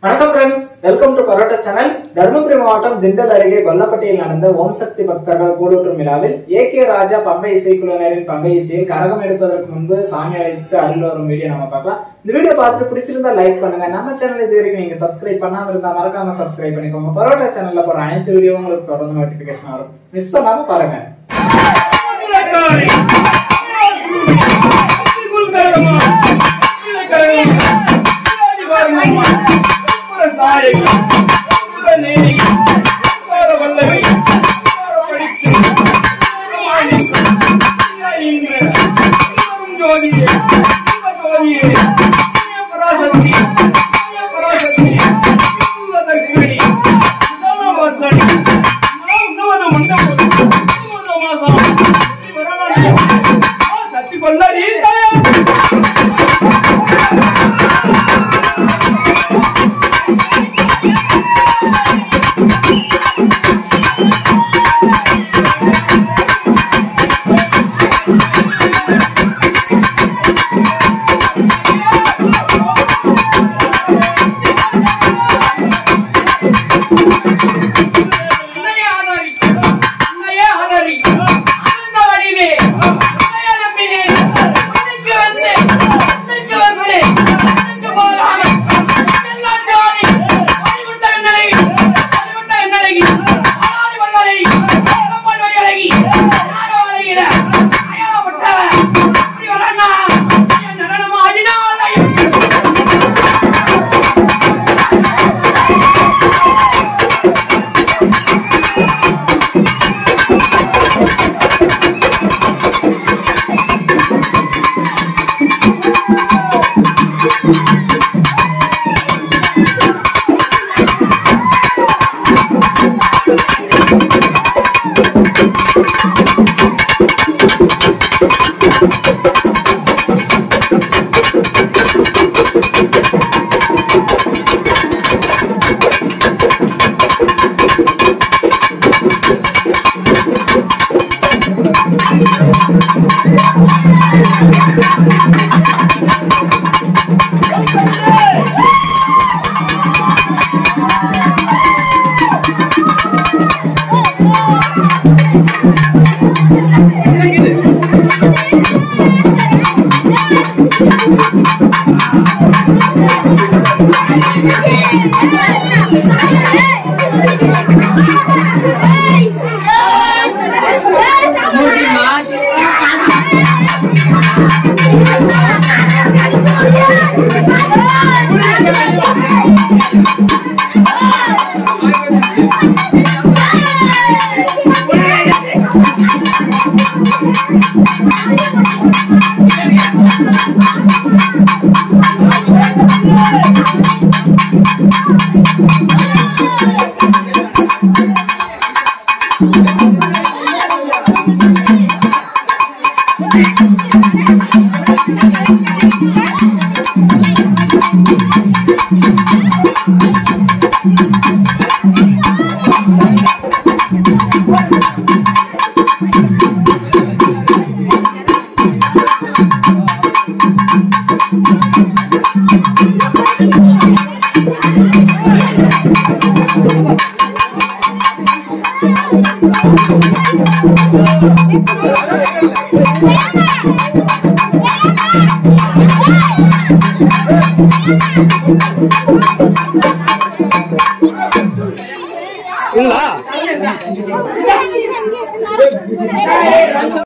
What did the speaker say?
வணக்கம் friends welcome to parotta channel Dharmapuri மாவட்டம் திண்டல் அருகே கொல்லப்பட்டியில் நடந்த ஓம் சக்தி பக்தர்கள் கூடூற்றும் விழாவில் ஏ கே ராஜா பம்பை இசைக்குழுவினரின் பம்பை இசையில் கரகம் எடுப்பதற்கு முன்பு சாமி அழைத்து அருள் வரும் வீடியோ நம்ம பார்க்கலாம் இந்த வீடியோ பார்த்துட்டு பிடிச்சிருந்தா லைக் பண்ணுங்க நம்ம சேனல் இது வரைக்கும் நீங்க சப்ஸ்கிரைப் பண்ணாம இருந்தா மறக்காம சப்ஸ்கிரைப் பண்ணிக்கோங்க பரோட்டா சேனல்ல போற அனைத்து வீடியோ உங்களுக்கு தொடர்ந்து நோட்டிபிகேஷன் வரும் மிஸ் பண்ணாம பாருங்க சத்தி கொள்ளடி தாயா உன்னையே ஆதரி உன்னையே ஆதரி ஆனந்த வடிவே உன்னையே நம்பினேன் உனக்கு வந்து உனக்கு வந்து உனக்கு போகாமல் எல்லாம் ஜோதி ஆடிவிட்ட என்னழகி ஆடிவிட்ட என்னழகி ஆடி வல்லழகி கப்பல் வழியழகி யாரோ அழகிட அயலாப்பட்டவன் இப்படி வரண்ணா என் நடனம் ஆடினாலை இல்ல